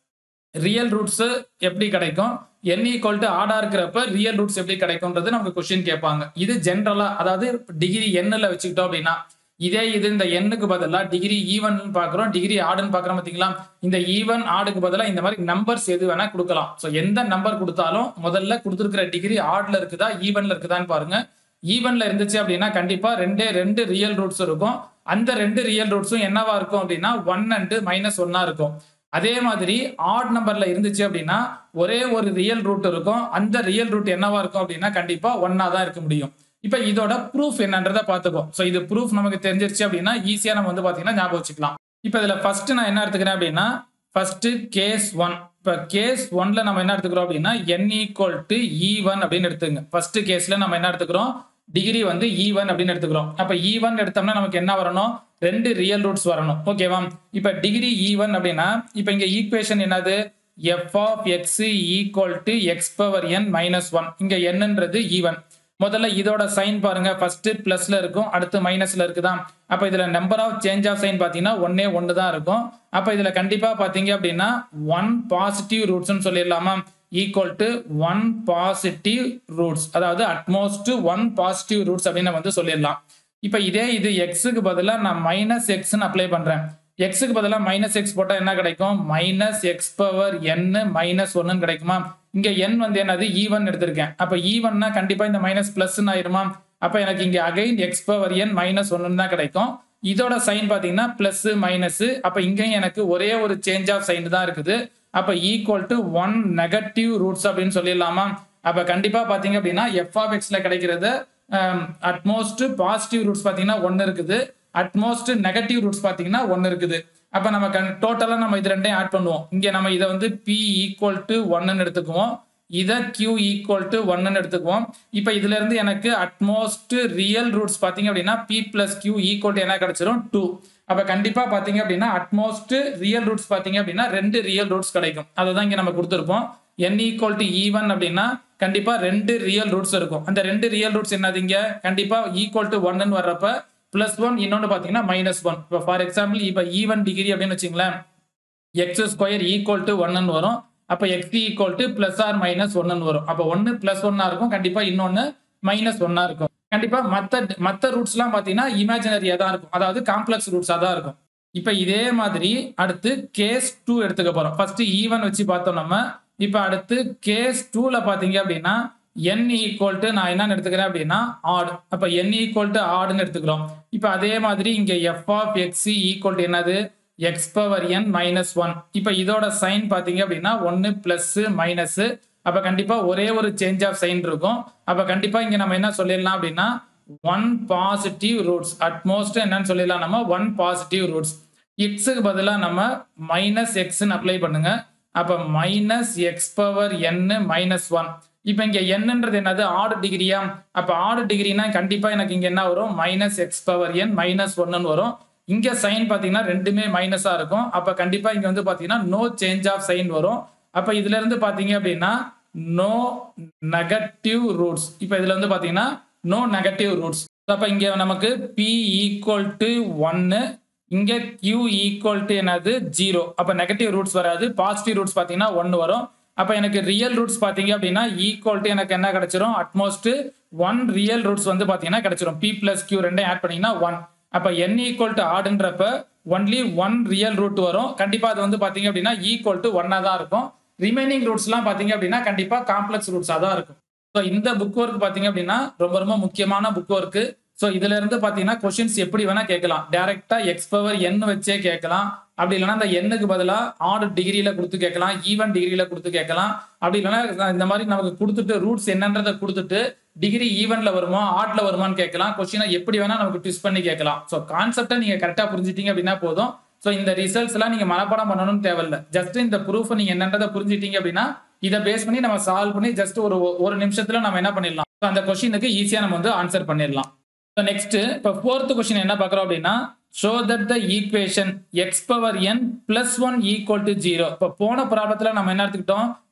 ரியல் ரூட்ஸ் எப்படி கிடைக்கும் n ஈக்குவல் டு ஆடா இருக்கிறப்ப ரியல் ரூட்ஸ் எப்படி கிடைக்கும்ன்றது நமக்கு கொஸ்டின் கேட்பாங்க இது ஜென்ரலா அதாவது டிகிரி எண்ணில் வச்சுக்கிட்டோம் அப்படின்னா இதே இது இந்த எண்ணுக்கு பதிலாக டிகிரி ஈவன் பார்க்குறோம் டிகிரி ஆடுன்னு பார்க்குறோம் பார்த்தீங்களா இந்த ஈவன் ஆடுக்கு பதிலாக இந்த மாதிரி நம்பர்ஸ் எது வேணா கொடுக்கலாம் ஸோ எந்த நம்பர் கொடுத்தாலும் முதல்ல கொடுத்துருக்கிற டிகிரி ஆட்ல இருக்குதா ஈவன்ல இருக்குதான்னு பாருங்க ஈவன்ல இருந்துச்சு அப்படின்னா கண்டிப்பா ரெண்டே ரெண்டு ரியல் ரூட்ஸ் இருக்கும் அந்த ரெண்டு ரியல் ரூட்ஸும் என்னவா இருக்கும் அப்படின்னா ஒன் அண்டு மைனஸ் ஒன்னா இருக்கும் அதே மாதிரி ஆட் நம்பர்ல இருந்துச்சு அப்படின்னா ஒரே ஒரு ரியல் ரூட் இருக்கும் அந்த ரியல் ரூட் என்னவா இருக்கும் அப்படின்னா கண்டிப்பா ஒன்னா தான் இருக்க முடியும் இப்ப இதோட ப்ரூஃப் என்னன்றதை பார்த்துக்கோ ஸோ இது ப்ரூஃப் நமக்கு தெரிஞ்சிருச்சு அப்படின்னா ஈஸியா நம்ம வந்து பாத்தீங்கன்னா ஞாபகம் வச்சுக்கலாம் இப்ப இதுல ஃபர்ஸ்ட் நான் என்ன எடுத்துக்கிறேன் அப்படின்னா ஃபர்ஸ்ட் கேஸ் ஒன் இப்ப கேஸ் ஒன்ல நம்ம என்ன எடுத்துக்கிறோம் அப்படின்னா n equal to even அப்படின்னு எடுத்துங்க ஃபர்ஸ்ட் கேஸ்ல நம்ம என்ன எடுத்துக்கிறோம் டிகிரி வந்து ஈவன் அப்படின்னு எடுத்துக்கிறோம் அப்ப ஈவன் எடுத்தோம்னா நமக்கு என்ன வரணும் ரெண்டு ரியல் ரூட்ஸ் வரணும் ஓகேவா இப்ப டிகிரி ஈவன் அப்படின்னா இப்ப இங்க ஈக்குவேஷன் என்னது f of x equal to x power n minus one இங்க என்னன்றது ஈவன் முதல்ல இதோட சைன் பாருங்க ஃபர்ஸ்ட் பிளஸ்ல இருக்கும் அடுத்து மைனஸ்ல இருக்குதா அப்ப இதுல number of change of sign பாத்தீங்கன்னா ஒன்னே ஒன்று தான் இருக்கும் அப்ப இதுல கண்டிப்பா பாத்தீங்க அப்படின்னா ஒன் பாசிட்டிவ் ரூட்ஸ்னு சொல்லிடலாமா equal to one positive roots அதாவது அட்மோஸ்ட் ஒன் பாசிட்டிவ் ரூட்ஸ் அப்படின்னு நம்ம வந்து சொல்லிடலாம் இப்போ இதே இது எக்ஸுக்கு பதிலாக நான் மைனஸ் எக்ஸ்னு அப்ளை பண்றேன் எக்ஸுக்கு பதிலாக மைனஸ் எக்ஸ் போட்டால் என்ன கிடைக்கும் minus x power n minus ஒன்னு கிடைக்குமா இங்க என் வந்து என்னது ஈவன் எடுத்திருக்கேன் அப்ப ஈவன்னா கண்டிப்பா இந்த மைனஸ் பிளஸ் ஆயிருமா அப்ப எனக்கு இங்க again x power n minus ஒன்னு தான் கிடைக்கும் இதோட சைன் பாத்தீங்கன்னா பிளஸ் மைனஸ் அப்ப இங்கேயும் எனக்கு ஒரே ஒரு சேஞ்ச் ஆஃப் சைன் தான் இருக்குது அப்ப equal to one negative roots அப்படின்னு சொல்லிடலாமா அப்ப கண்டிப்பா பாத்தீங்க அப்படின்னா எஃப் ஆஃப் எக்ஸ்ல கிடைக்கிறது அட்மோஸ்ட் பாசிட்டிவ் ரூட்ஸ் பாத்தீங்கன்னா ஒன்னு இருக்குது அட்மோஸ்ட் நெகட்டிவ் ரூட்ஸ் பாத்தீங்கன்னா ஒன்னு இருக்குது அப்ப நம்ம டோட்டலா நம்ம இது ரெண்டையும் ஆட் பண்ணுவோம் இங்க நம்ம இதை வந்து பி ஈக்குவல் டு ஒன்னு எடுத்துக்குவோம் இதை கியூ ஈக்குவல் டு ஒன்னு எடுத்துக்குவோம் இப்போ இதுல இருந்து எனக்கு அட்மோஸ்ட் ரியல் ரூட்ஸ் பாத்தீங்க அப்படின்னா p plus q equal to என்ன கிடைச்சிரும் டூ அப்ப கண்டிப்பா பாத்தீங்க அப்படின்னா அட்மோஸ்ட் ரியல் ரூட்ஸ் பாத்தீங்க அப்படின்னா ரெண்டு ரியல் ரூட்ஸ் கிடைக்கும் அதை தான் இங்க நம்ம கொடுத்துருப்போம் n ஈக்குவல் டு ஈவன் அப்படின்னா கண்டிப்பா ரெண்டு ரியல் ரூட்ஸ் இருக்கும் அந்த ரெண்டு ரியல் ரூட்ஸ் என்னது இங்க கண்டிப்பா ஈக்குவல் டு ஒன்னு வர்றப்ப பிளஸ் ஒன் இன்னொன்று பார்த்தீங்கன்னா மைனஸ் ஒன் இப்போ ஃபார் எக்ஸாம்பிள் இப்போ ஈவன் டிகிரி அப்படின்னு வச்சுங்களேன் எக்ஸ் ஸ்கொயர் ஈக்குவல் டு ஒன்னு வரும் அப்போ x equal to plus or minus ஒன்னு வரும் அப்போ ஒன்று பிளஸ் ஒன்னா இருக்கும் கண்டிப்பாக இன்னொன்று மைனஸ் ஒன்னா இருக்கும் கண்டிப்பாக மற்ற மற்ற ரூட்ஸ்லாம் பார்த்தீங்கன்னா இமேஜினரியாக தான் இருக்கும் அதாவது காம்ப்ளெக்ஸ் ரூட்ஸாக தான் இருக்கும் இப்போ இதே மாதிரி அடுத்து கேஸ் டூ எடுத்துக்க போகிறோம் ஃபர்ஸ்ட் ஈவன் வச்சு பார்த்தோம் நம்ம இப்போ அடுத்து கேஸ் டூவில் பார்த்தீங்க அப்படின்னா n ஈக்குவல் டு நான் என்னன்னு எடுத்துக்கிறேன் அப்படின்னா ஆட் அப்போ n ஈக்குவல் டு ஆடுன்னு எடுத்துக்கிறோம் இப்போ அதே மாதிரி இங்கே f of x equal to என்னது x power n minus one இப்போ இதோட சைன் பார்த்தீங்க அப்படின்னா ஒன்று ப்ளஸ் மைனஸ் அப்போ கண்டிப்பாக ஒரே ஒரு சேஞ்ச் ஆஃப் சைன் இருக்கும் அப்போ கண்டிப்பாக இங்கே நம்ம என்ன சொல்லிடலாம் அப்படின்னா ஒன் பாசிட்டிவ் ரூட்ஸ் அட்மோஸ்ட் என்னன்னு சொல்லிடலாம் நம்ம ஒன் பாசிட்டிவ் ரூட்ஸ் எக்ஸுக்கு பதிலாக நம்ம மைனஸ் எக்ஸ்ன்னு அப்ளை பண்ணுங்க அப்போ minus x power n minus one இப்போ இங்கே என்னன்றது என்னது ஆடு டிகிரியா அப்போ ஆடு டிகிரினா கண்டிப்பாக எனக்கு இங்கே என்ன வரும் minus x power n minus ஒன்னு வரும் இங்கே சைன் பார்த்தீங்கன்னா ரெண்டுமே மைனஸாக இருக்கும் அப்போ கண்டிப்பாக இங்கே வந்து பார்த்தீங்கன்னா நோ சேஞ்ச் ஆஃப் சைன் வரும் அப்போ இதுல இருந்து பார்த்தீங்க அப்படின்னா நோ நெகட்டிவ் ரூட்ஸ் இப்போ இதுல இருந்து பார்த்தீங்கன்னா நோ நெகட்டிவ் ரூட்ஸ் அப்போ இங்கே நமக்கு பி ஈக்குவல் டு ஒன்னு இங்கே கியூ ஈக்குவல் டு என்னது ஜீரோ அப்போ நெகட்டிவ் ரூட்ஸ் வராது பாசிட்டிவ் ரூட்ஸ் பார்த்தீங்கன்னா ஒன்று வரும் அப்போ எனக்கு ரியல் ரூட்ஸ் பார்த்தீங்க அப்படின்னா ஈக்குவல் டு எனக்கு என்ன கிடைச்சிரும் அட்மோஸ்ட் ஒன் ரியல் ரூட்ஸ் வந்து பார்த்தீங்கன்னா கிடைச்சிரும் பி பிளஸ் கியூ ரெண்டையும் ஆட் பண்ணீங்கன்னா ஒன் அப்போ என் ஈக்குவல் டு ஆடுன்றப்ப ஒன்லி ஒன் ரியல் ரூட் வரும் கண்டிப்பாக அது வந்து பார்த்தீங்க அப்படின்னா ஈக்குவல் டு ஒன்னாக தான் இருக்கும் ரிமைனிங் ரூட்ஸ்லாம் பார்த்தீங்க அப்படின்னா கண்டிப்பாக காம்ப்ளெக்ஸ் ரூட்ஸாக தான் இருக்கும் ஸோ இந்த புக் ஒர்க் பார்த்தீங்க அப்படின்னா ரொம்ப ரொம்ப முக்கியமான புக் ஒர்க்கு ஸோ இதுல இருந்து பார்த்தீங்கன்னா கொஷின்ஸ் எப்படி வேணா கேட்கலாம் டேரக்டா எக்ஸ் பவர் என் வச்சே கேட்கலாம் அப்படி இல்லைன்னா அந்த எண்ணுக்கு பதிலாக ஆடு டிகிரியில கொடுத்து கேட்கலாம் ஈவன் டிகிரியில கொடுத்து கேட்கலாம் அப்படி இல்லைன்னா இந்த மாதிரி நமக்கு கொடுத்துட்டு ரூட்ஸ் என்னன்றதை கொடுத்துட்டு டிகிரி ஈவன்ல வருமா ஆட்ல வருமான்னு கேட்கலாம் கொஸ்டினை எப்படி வேணா நமக்கு ட்விஸ்ட் பண்ணி கேட்கலாம் ஸோ கான்செப்டை நீங்க கரெக்டா புரிஞ்சிட்டீங்க அப்படின்னா போதும் ஸோ இந்த ரிசல்ட்ஸ் எல்லாம் நீங்க மனப்பாடம் பண்ணணும்னு தேவையில்ல ஜஸ்ட் இந்த ப்ரூஃப் நீங்க என்னன்றதை புரிஞ்சிட்டீங்க அப்படின்னா இதை பேஸ் பண்ணி நம்ம சால்வ் பண்ணி ஜஸ்ட் ஒரு ஒரு நிமிஷத்துல நம்ம என்ன பண்ணிடலாம் So, அந்த கொஸ்டினுக்கு ஈஸியா நம்ம வந்து ஆன்சர் பண்ணிடலாம் ஸோ நெக்ஸ்ட் இப்போ ஃபோர்த் கொஸ்டின் என்ன பார்க்குறோம் அப்படின்னா show that the equation x power n plus one equal to zero இப்போ போன ப்ராப்ளத்தில் நம்ம என்ன எடுத்துக்கிட்டோம்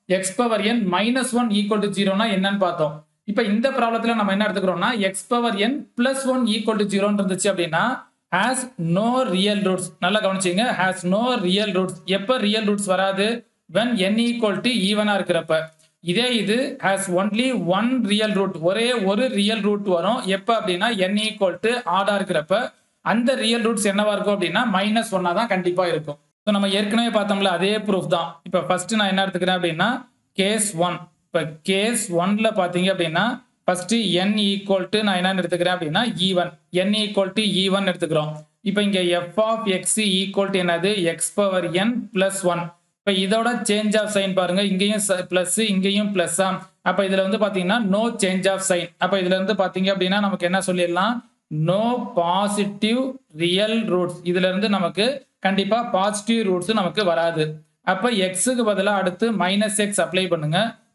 x power n minus one equal to ஜீரோனா என்னன்னு பார்த்தோம் இப்போ இந்த ப்ராப்ளத்துல நம்ம என்ன எடுத்துக்கிறோம்னா x power n plus one equal to ஜீரோன்னு இருந்துச்சு அப்படின்னா ஹேஸ் நோ ரியல் ரூட்ஸ் நல்லா கவனிச்சிங்க ஹேஸ் நோ ரியல் ரூட்ஸ் எப்போ ரியல் ரூட்ஸ் வராது வென் என் ஈக்குவல் டு ஈவனா இருக்கிறப்ப இதே இது has only one real root ஒரே ஒரு ரியல் ரூட் வரும் எப்போ அப்படின்னா என் ஈக்குவல் டு ஆடா இருக்கிறப்ப அந்த ரியல் ரூட்ஸ் என்னவா இருக்கும் அப்படின்னா மைனஸ் ஒன்னா தான் கண்டிப்பா இருக்கும் ஸோ நம்ம ஏற்கனவே பார்த்தோம்ல அதே ப்ரூஃப் தான் இப்போ ஃபர்ஸ்ட் நான் என்ன எடுத்துக்கிறேன் அப்படின்னா கேஸ் ஒன் இப்போ கேஸ் ஒன்ல பார்த்தீங்க அப்படின்னா ஃபர்ஸ்ட் என் ஈக்குவல் டு நான் என்ன எடுத்துக்கிறேன் அப்படின்னா even n equal to even எடுத்துக்கிறோம் இப்போ இங்க f of x equal to என்னது x power n plus one இப்போ இதோட சேஞ்ச் ஆஃப் சைன் பாருங்க இங்கேயும் பிளஸ் இங்கேயும் பிளஸ்ஸா அப்போ இதுல வந்து பாத்தீங்கன்னா நோ சேஞ்ச் ஆஃப் சைன் அப்போ இதுல இருந்து பாத்தீங்க அப்படின்னா நமக்கு என்ன சொல்லிடலாம் நோ பாசிட்டிவ் ரியல் ரூட்ஸ் இதுல இருந்து நமக்கு கண்டிப்பா பாசிட்டிவ் ரூட்ஸ் நமக்கு வராது அப்ப எக்ஸுக்கு பதிலாக அடுத்து மைனஸ் எக்ஸ் அப்ளை பண்ணுங்க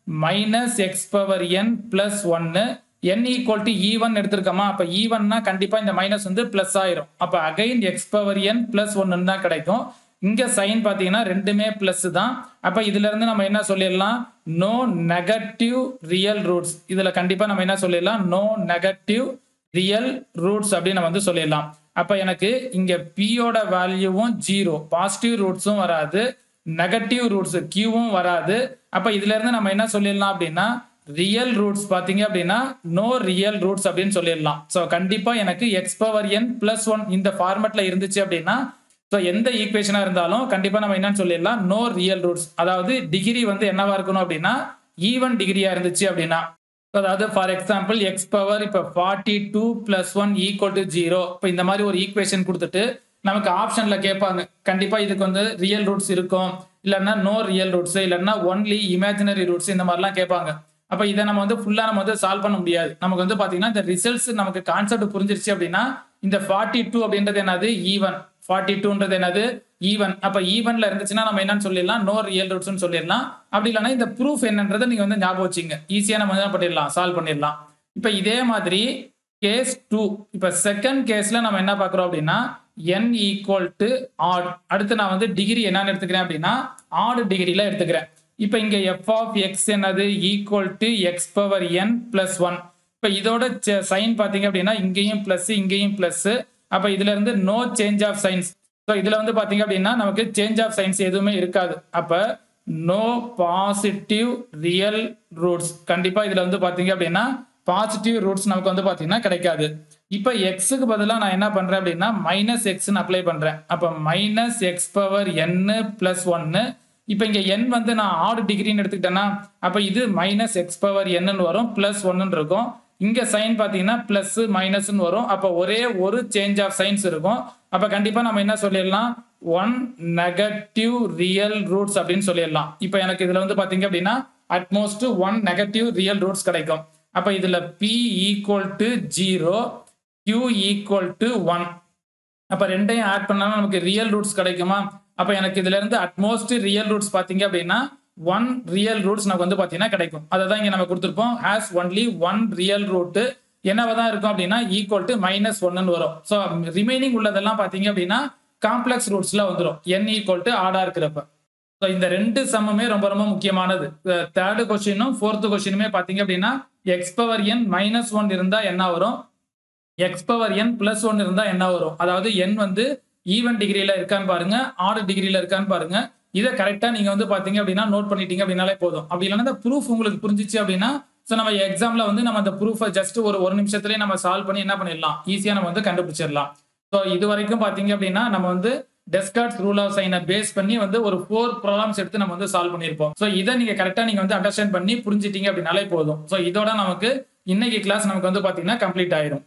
minus x power n plus ஒன்னு என் ஈக்குவல் டு ஈவன் எடுத்திருக்கோமா அப்ப ஈவன்னா கண்டிப்பா இந்த மைனஸ் வந்து பிளஸ் ஆயிரும் அப்ப again x power n plus ஒன்னு தான் கிடைக்கும் இங்க சைன் பாத்தீங்கன்னா ரெண்டுமே பிளஸ் தான் அப்ப இதுல இருந்து நம்ம என்ன சொல்லிடலாம் நோ நெகட்டிவ் ரியல் ரூட்ஸ் இதுல கண்டிப்பா நம்ம என்ன சொல்லிடலாம் நோ நெகட்டிவ் ரியல் ரூட்ஸ் அப்படின்னு நம்ம வந்து சொல்லிடலாம் அப்ப எனக்கு இங்க பியோட வேல்யூவும் ஜீரோ பாசிட்டிவ் ரூட்ஸும் வராது நெகட்டிவ் ரூட்ஸ் கியூவும் வராது அப்ப இதுல இருந்து நம்ம என்ன சொல்லிடலாம் அப்படின்னா ரியல் ரூட்ஸ் பாத்தீங்க அப்படின்னா நோ ரியல் ரூட்ஸ் அப்படின்னு சொல்லிடலாம் ஸோ கண்டிப்பா எனக்கு x power n plus one இந்த ஃபார்மெட்ல இருந்துச்சு அப்படின்னா ஸோ எந்த ஈக்குவேஷனா இருந்தாலும் கண்டிப்பா நம்ம என்னன்னு சொல்லிடலாம் நோ ரியல் ரூட்ஸ் அதாவது டிகிரி வந்து என்னவா இருக்கணும் அப்படின்னா ஈவன் டிகிரியா இருந்துச்சு அப்படின்னா அதாவது ஃபார் எக்ஸாம்பிள் எக்ஸ் பவர் இப்போ forty two plus one equal to zero இப்போ இந்த மாதிரி ஒரு ஈக்குவேஷன் கொடுத்துட்டு நமக்கு ஆப்ஷன்ல கேட்பாங்க கண்டிப்பா இதுக்கு வந்து ரியல் ரூட்ஸ் இருக்கும் இல்லைன்னா நோ ரியல் ரூட்ஸ் இல்லைன்னா ஒன்லி இமேஜினரி ரூட்ஸ் இந்த மாதிரிலாம் கேட்பாங்க அப்ப இதை நம்ம வந்து ஃபுல்லா நம்ம வந்து சால்வ் பண்ண முடியாது நமக்கு வந்து பாத்தீங்கன்னா இந்த ரிசல்ட்ஸ் நமக்கு கான்செப்ட் புரிஞ்சிருச்சு அப்படின்னா இந்த ஃபார்ட்டி டூ அப்படின்றது என்னது ஈவன் ஃபார்ட்டி டூன்றது என்னது ஈவன் அப்ப ஈவன்ல இருந்துச்சுன்னா நம்ம என்னன்னு சொல்லிடலாம் நோ ரியல் ரூட்ஸ்னு சொல்லிடலாம் அப்படி இல்லைன்னா இந்த ப்ரூஃப் என்னன்றதை நீங்க வந்து ஞாபகம் வச்சுங்க ஈஸியா நம்ம என்ன பண்ணிடலாம் சால்வ் பண்ணிடலாம் இப்ப இதே மாதிரி கேஸ் டூ இப்ப செகண்ட் கேஸ்ல நம்ம என்ன பாக்குறோம் அப்படின்னா n ஈக்குவல் டு ஆட் அடுத்து நான் வந்து டிகிரி என்னன்னு எடுத்துக்கிறேன் அப்படின்னா ஆடு டிகிரில எடுத்துக்கிறேன் இப்போ இங்க எஃப் ஆஃப் எக்ஸ் என்னது equal to x power n plus one இப்போ இதோட சைன் பார்த்தீங்க அப்படின்னா இங்கேயும் பிளஸ் இங்கேயும் பிளஸ் அப்போ இதுல இருந்து no change of signs so இதுல வந்து பார்த்தீங்க அப்படின்னா நமக்கு சேஞ்ச் ஆஃப் சைன்ஸ் எதுவுமே இருக்காது அப்போ நோ பாசிட்டிவ் ரியல் ரூட்ஸ் கண்டிப்பா இதுல வந்து பார்த்தீங்க அப்படின்னா பாசிட்டிவ் ரூட்ஸ் நமக்கு வந்து பார்த்தீங்கன்னா கிடைக்காது இப்போ எக்ஸுக்கு பதிலாக நான் என்ன பண்றேன் அப்படின்னா மைனஸ் எக்ஸ்னு அப்ளை பண்றேன் அப்போ minus x power n plus ஒன்னு இப்போ இங்க என் வந்து நான் ஆறு டிகிரின்னு எடுத்துக்கிட்டேன்னா அப்போ இது மைனஸ் எக்ஸ் பவர் என்னன்னு வரும் பிளஸ் ஒன்னு இருக்கும் இங்க சைன் பாத்தீங்கன்னா பிளஸ் மைனஸ்னு வரும் அப்போ ஒரே ஒரு சேஞ்ச் ஆஃப் சைன்ஸ் இருக்கும் அப்ப கண்டிப்பா நம்ம என்ன சொல்லிடலாம் ஒன் நெகட்டிவ் ரியல் ரூட்ஸ் அப்படின்னு சொல்லிடலாம் இப்போ எனக்கு இதுல வந்து பாத்தீங்க அப்படின்னா utmost one negative real roots கிடைக்கும் அப்ப இதுல p equal to zero q equal to one அப்ப ரெண்டையும் ஆட் பண்ணாலும் நமக்கு ரியல் ரூட்ஸ் கிடைக்குமா அப்ப எனக்கு இதுல இருந்து அட்மோஸ்ட் ரியல் ரூட்ஸ் பாத்தீங்க அப்படின்னா ஒன் ரியல் ரூட்ஸ் நமக்கு வந்து பாத்தீங்கன்னா கிடைக்கும் அதை தான் இங்க நம்ம கொடுத்துருப்போம் has only one real root என்னவதான் இருக்கும் அப்படின்னா ஈக்குவல் டு மைனஸ் ஒன்னு வரும் ஸோ ரிமைனிங் உள்ளதெல்லாம் பாத்தீங்க அப்படின்னா காம்ப்ளெக்ஸ் ரூட்ஸ்ல வந்துடும் என் ஈக்குவல் டு ஆடா இருக்கிறப்ப ஸோ இந்த ரெண்டு சம்முமே ரொம்ப ரொம்ப முக்கியமானது தேர்டு கொஸ்டினும் ஃபோர்த்து கொஸ்டினுமே பாத்தீங்க அப்படின்னா x power n minus one இருந்தா என்ன வரும் x power n plus one இருந்தா என்ன வரும் அதாவது என் வந்து ஈவன் டிகிரியில இருக்கான்னு பாருங்க ஆறு டிகிரியில இருக்கான்னு பாருங்க இதை கரெக்டா நீங்க வந்து பாத்தீங்க அப்படின்னா நோட் பண்ணிட்டீங்க அப்படின்னாலே போதும் அப்படி இல்லைன்னா இந்த ப்ரூஃப் உங்களுக்கு புரிஞ்சிச்சு அப்படின்னா ஸோ நம்ம எக்ஸாம்ல வந்து நம்ம அந்த ப்ரூஃபை ஜஸ்ட் ஒரு ஒரு நிமிஷத்துலயே நம்ம சால்வ் பண்ணி என்ன பண்ணிடலாம் ஈஸியா நம்ம வந்து கண்டுபிடிச்சிடலாம் ஸோ இது வரைக்கும் பாத்தீங்க அப்படின்னா நம்ம வந்து டெஸ்கார்ட்ஸ் ரூல் ஆஃப் சைனை பேஸ் பண்ணி வந்து ஒரு ஃபோர் ப்ராப்ளம்ஸ் எடுத்து நம்ம வந்து சால்வ் பண்ணியிருப்போம் ஸோ இதை நீங்க கரெக்டா நீங்க வந்து அண்டர்ஸ்டாண்ட் பண்ணி புரிஞ்சிட்டீங்க அப்படின்னாலே போதும் ஸோ இதோட நமக்கு இன்னைக்கு கிளாஸ் நமக்கு வந்து பாத்தீங்கன்னா கம்ப்ளீட் ஆயிரும்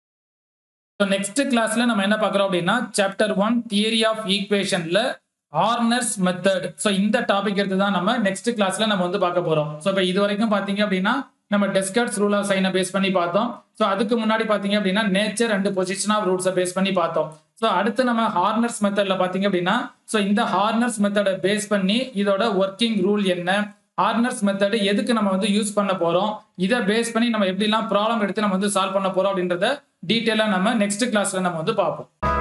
ஸோ நெக்ஸ்ட் கிளாஸ்ல நம்ம என்ன பார்க்குறோம் அப்படின்னா சாப்டர் ஒன் தியரி ஆஃப் ஈக்குவேஷன்ல ஹார்னர்ஸ் மெத்தட் ஸோ இந்த டாபிக் எடுத்து தான் நம்ம நெக்ஸ்ட் கிளாஸ்ல நம்ம வந்து பார்க்க போறோம் ஸோ இப்போ இது வரைக்கும் பார்த்தீங்க அப்படின்னா நம்ம டெஸ்கர்ட்ஸ் ரூல் ஆஃப் சைனை பேஸ் பண்ணி பார்த்தோம் ஸோ அதுக்கு முன்னாடி பார்த்தீங்க அப்படின்னா நேச்சர் அண்ட் பொசிஷன் ஆஃப் ரூட்ஸை பேஸ் பண்ணி பார்த்தோம் ஸோ அடுத்து நம்ம ஹார்னர்ஸ் மெத்தட்ல பார்த்தீங்க அப்படின்னா ஸோ இந்த ஹார்னர்ஸ் மெத்தடை பேஸ் பண்ணி இதோட ஒர்க்கிங் ரூல் என்ன ஹார்னர்ஸ் மெத்தட் எதுக்கு நம்ம வந்து யூஸ் பண்ண போறோம் இதை பேஸ் பண்ணி நம்ம எப்படிலாம் ப்ராப்ளம் எடுத்து நம்ம வந்து சால்வ் பண்ண போறோம் அப்படின்றத டீட்டெயிலாக நம்ம நெக்ஸ்ட் கிளாஸ்ல நம்ம வந்து பார்ப்போம்